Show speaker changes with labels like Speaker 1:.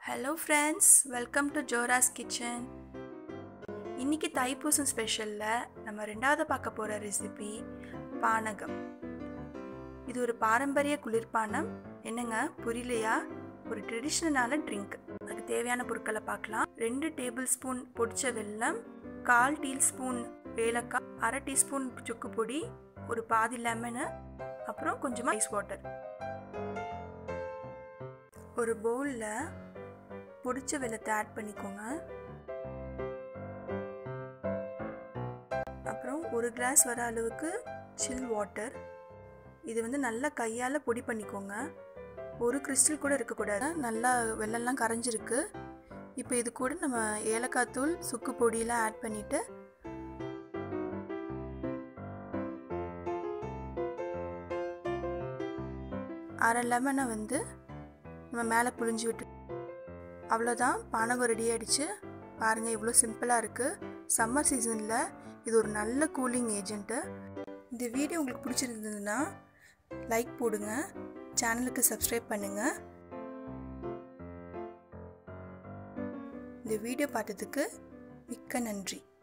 Speaker 1: hello friends welcome to Joras kitchen இன்னைக்கு தைப்பூசம் ஸ்பெஷலில் நம்ம ரெண்டாவது பார்க்க போகிற ரெசிபி பானகம் இது ஒரு பாரம்பரிய குளிர்பானம் என்னங்க புரியலையா ஒரு ட்ரெடிஷ்னலான ட்ரிங்க் அதுக்கு தேவையான பொருட்களை பார்க்கலாம் ரெண்டு டேபிள் ஸ்பூன் பொடிச்ச வெல்லம் கால் டீஸ்பூன் ஏலக்காய் அரை டீஸ்பூன் சுக்கு பொடி ஒரு பாதி லெமனு அப்புறம் கொஞ்சமாக ஐஸ் வாட்டர் ஒரு பவுலில் பொடிச்ச வெள்ளத்தை ஆட் பண்ணிக்கோங்க அப்புறம் ஒரு கிளாஸ் வர அளவுக்கு சில் வாட்டர் இது வந்து நல்லா கையால் பொடி பண்ணிக்கோங்க ஒரு கிறிஸ்டல் கூட இருக்கக்கூடாது நல்லா வெள்ளம்லாம் கரைஞ்சிருக்கு இப்போ இது கூட நம்ம ஏலக்காய் தூள் சுக்கு பொடியெலாம் ஆட் பண்ணிவிட்டு அரை லெமனை வந்து நம்ம மேலே புழிஞ்சு விட்டு அவ்வளோதான் பானகம் ரெடி ஆகிடுச்சு பாருங்கள் இவ்வளோ சிம்பிளாக இருக்குது சம்மர் சீசனில் இது ஒரு நல்ல கூலிங் ஏஜென்ட்டு இந்த வீடியோ உங்களுக்கு பிடிச்சிருந்ததுன்னா லைக் போடுங்க சேனலுக்கு சப்ஸ்கிரைப் பண்ணுங்கள் இந்த வீடியோ பார்த்ததுக்கு மிக்க நன்றி